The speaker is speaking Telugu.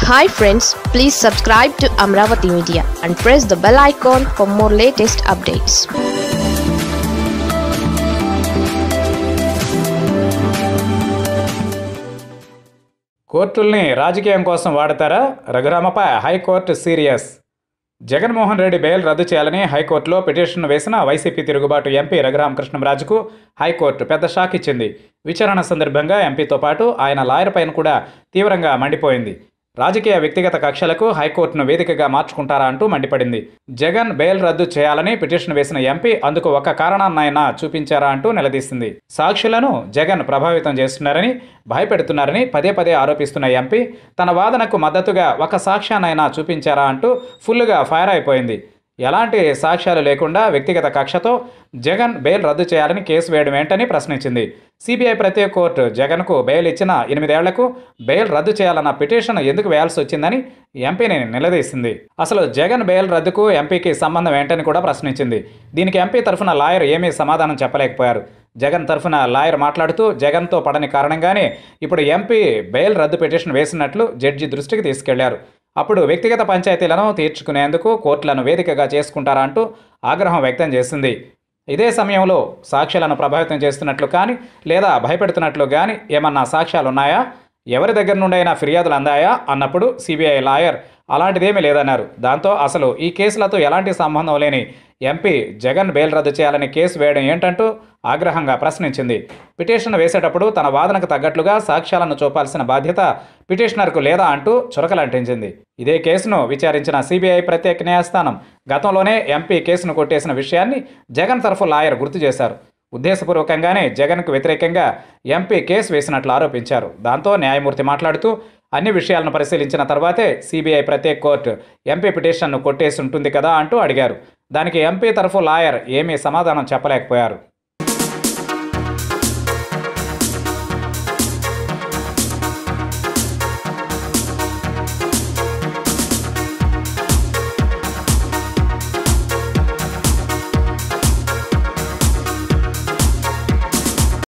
hi friends please subscribe to Amaravati media and press the bell icon for more latest updates కోర్టుల్ని రాజకీయం కోసం వాడతారా రఘురామపై high court serious Jaganmohan Reddy bail రద్దు చేయాలని హైకోర్టులో పిటిషన్ వేసిన వైసీపీ తిరుగుబాటు ఎంపీ రఘురామకృష్ణంరాజుకు హైకోర్టు పెద్ద షాక్ ఇచ్చింది విచారణ సందర్భంగా ఎంపీతో పాటు ఆయన లాయర్ పైన కూడా తీవ్రంగా మండిపోయింది రాజకీయ వ్యక్తిగత కక్షలకు హైకోర్టును వేదికగా మార్చుకుంటారా అంటూ మండిపడింది జగన్ బెయిల్ రద్దు చేయాలని పిటిషన్ వేసిన ఎంపీ అందుకు ఒక కారణాన్నైనా చూపించారా అంటూ నిలదీసింది సాక్షులను జగన్ ప్రభావితం చేస్తున్నారని భయపెడుతున్నారని పదే పదే ఆరోపిస్తున్న ఎంపీ తన వాదనకు మద్దతుగా ఒక సాక్ష్యాన్నైనా చూపించారా అంటూ ఫుల్లుగా ఫైర్ అయిపోయింది ఎలాంటి సాక్ష్యాలు లేకుండా వ్యక్తిగత కక్షతో జగన్ బెయిల్ రద్దు చేయాలని కేసు వేయడం ఏంటని ప్రశ్నించింది సిబిఐ ప్రత్యేక కోర్టు జగన్కు బెయిల్ ఇచ్చిన ఎనిమిదేళ్లకు బెయిల్ రద్దు చేయాలన్న పిటిషన్ ఎందుకు వేయాల్సి వచ్చిందని ఎంపీని నిలదీసింది అసలు జగన్ బెయిల్ రద్దుకు ఎంపీకి సంబంధం ఏంటని కూడా ప్రశ్నించింది దీనికి ఎంపీ తరఫున లాయర్ ఏమీ సమాధానం చెప్పలేకపోయారు జగన్ తరఫున లాయర్ మాట్లాడుతూ జగన్తో పడని కారణంగానే ఇప్పుడు ఎంపీ బెయిల్ రద్దు పిటిషన్ వేసినట్లు జడ్జి దృష్టికి తీసుకెళ్లారు అప్పుడు వ్యక్తిగత పంచాయతీలను తీర్చుకునేందుకు కోర్టులను వేదికగా చేసుకుంటారా అంటూ ఆగ్రహం వ్యక్తం చేసింది ఇదే సమయంలో సాక్ష్యాలను ప్రభావితం చేస్తున్నట్లు కానీ లేదా భయపెడుతున్నట్లు కానీ ఏమన్నా సాక్ష్యాలు ఉన్నాయా ఎవరి దగ్గర నుండైనా ఫిర్యాదులు అందాయా అన్నప్పుడు సిబిఐ లాయర్ అలాంటిదేమీ లేదన్నారు దాంతో అసలు ఈ కేసులతో ఎలాంటి సంబంధం లేని ఎంపీ జగన్ బెయిల్ రద్దు చేయాలని కేసు వేయడం ఏంటంటూ ఆగ్రహంగా ప్రశ్నించింది పిటిషన్ వేసేటప్పుడు తన వాదనకు తగ్గట్లుగా సాక్ష్యాలను చూపాల్సిన బాధ్యత పిటిషనర్కు లేదా అంటూ చురకలంటించింది ఇదే కేసును విచారించిన సిబిఐ ప్రత్యేక న్యాయస్థానం గతంలోనే ఎంపీ కేసును కొట్టేసిన విషయాన్ని జగన్ తరఫు లాయర్ గుర్తు చేశారు ఉద్దేశపూర్వకంగానే జగన్కు వ్యతిరేకంగా ఎంపీ కేసు వేసినట్లు ఆరోపించారు దాంతో న్యాయమూర్తి మాట్లాడుతూ అన్ని విషయాలను పరిశీలించిన తర్వాతే సిబిఐ ప్రత్యేక కోర్టు ఎంపీ పిటిషన్ను కొట్టేసి ఉంటుంది కదా అంటూ అడిగారు దానికి ఎంపీ తరఫు లాయర్ ఏమీ సమాధానం చెప్పలేకపోయారు